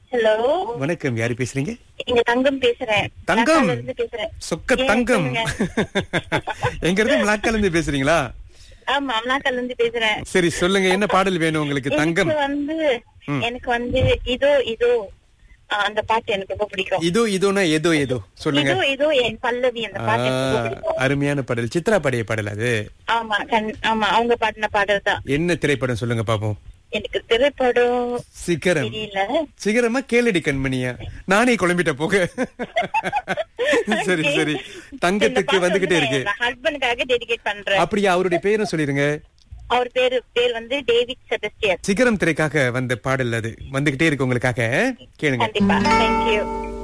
Hello வணக்கம் யாரு பேசுறீங்க இங்க தங்கம் பேசுறேன் தங்கம் மலாக்கால இருந்து பேசுறேன் சொக்க ஏன் தங்கம் சொல்லுங்க. எங்க இருந்து மலாக்கால இருந்து பேசுறீங்களா ஆமா அமலாக்கால இருந்து பேசுறேன் சரி சொல்லுங்க என்ன பாடல் வேணும் உங்களுக்கு தங்கம் எனக்கு வந்து ம். எனக்கு வந்து இதோ இதோ ஆ, அந்த பாட்டு எனக்கு ரொம்ப பிடிக்கும் இதோ இதோனா ஏதோ ஏதோ சொல்லுங்க இதோ இதோ என் பல்லவி அந்த ஆ, பாட்டு எனக்கு ரொம்ப பிடிக்கும் அருமையான பாடல் சித்ரா பாடிய பாடல் அது ஆமா கண்- ஆமா அவங்க பாடின பாடல் தான் என்ன திரைப்படம் சொல்லுங்க பாப்போம் எனக்கு திரைப்படம் சிகரம் தெரியல சிகரமா கேளடி கண்மணியா நானே குழம்பிட்ட போக சரி சரி தங்கத்துக்கு வந்துகிட்டே இருக்கு ஹஸ்பண்டுக்காக டெடிகேட் பண்றேன் அப்படியா அவருடைய பேரும் சொல்லிருங்க அவர் பேரு பேர் வந்து டேவிட் செபஸ்டியன் சிகரம் திரைக்காக வந்த பாடல் அது வந்துகிட்டே இருக்கு உங்களுக்காக கேளுங்க கண்டிப்பா தேங்க்யூ